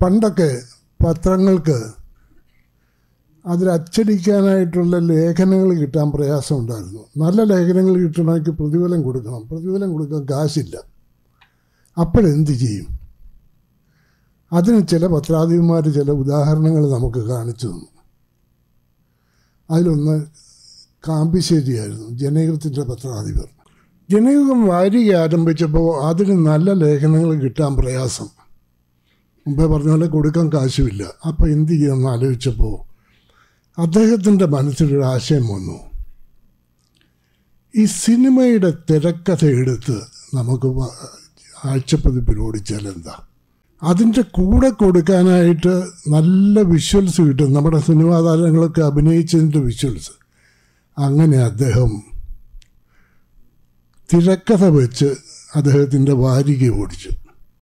പണ്ടൊക്കെ പത്രങ്ങൾക്ക് അതിൽ അച്ചടിക്കാനായിട്ടുള്ള ലേഖനങ്ങൾ കിട്ടാൻ പ്രയാസമുണ്ടായിരുന്നു നല്ല ലേഖനങ്ങൾ കിട്ടണമെങ്കിൽ പ്രതിഫലം കൊടുക്കണം പ്രതിഫലം കൊടുക്കാൻ കാശില്ല അപ്പോഴെന്ത് ചെയ്യും അതിന് ചില പത്രാധിപന്മാർ ചില ഉദാഹരണങ്ങൾ നമുക്ക് കാണിച്ചു തന്നു അതിലൊന്ന് കാമ്പിശ്ശേരിയായിരുന്നു ജനയുഗത്തിൻ്റെ പത്രാധിപർ ജനയുഗം വാരിക ആരംഭിച്ചപ്പോൾ അതിന് നല്ല ലേഖനങ്ങൾ കിട്ടാൻ പ്രയാസം മുമ്പേ പറഞ്ഞ പോലെ കൊടുക്കാൻ കാശുമില്ല അപ്പോൾ എന്ത് ചെയ്യുമെന്ന് ആലോചിച്ചപ്പോൾ അദ്ദേഹത്തിൻ്റെ മനസ്സിലൊരു ആശയം വന്നു ഈ സിനിമയുടെ തിരക്കഥ എടുത്ത് നമുക്ക് വ- ആഴ്ചപ്പതിപ്പിൽ ഓടിച്ചാൽ എന്താ അതിൻ്റെ കൂടെ കൊടുക്കാനായിട്ട് നല്ല വിഷ്വൽസ് കിട്ടും നമ്മുടെ സിനിമാ താരങ്ങളൊക്കെ അഭിനയിച്ചതിൻ്റെ വിഷ്വൽസ് അങ്ങനെ അദ്ദേഹം തിരക്കഥ വെച്ച് അദ്ദേഹത്തിൻ്റെ വാരിക ഓടിച്ചു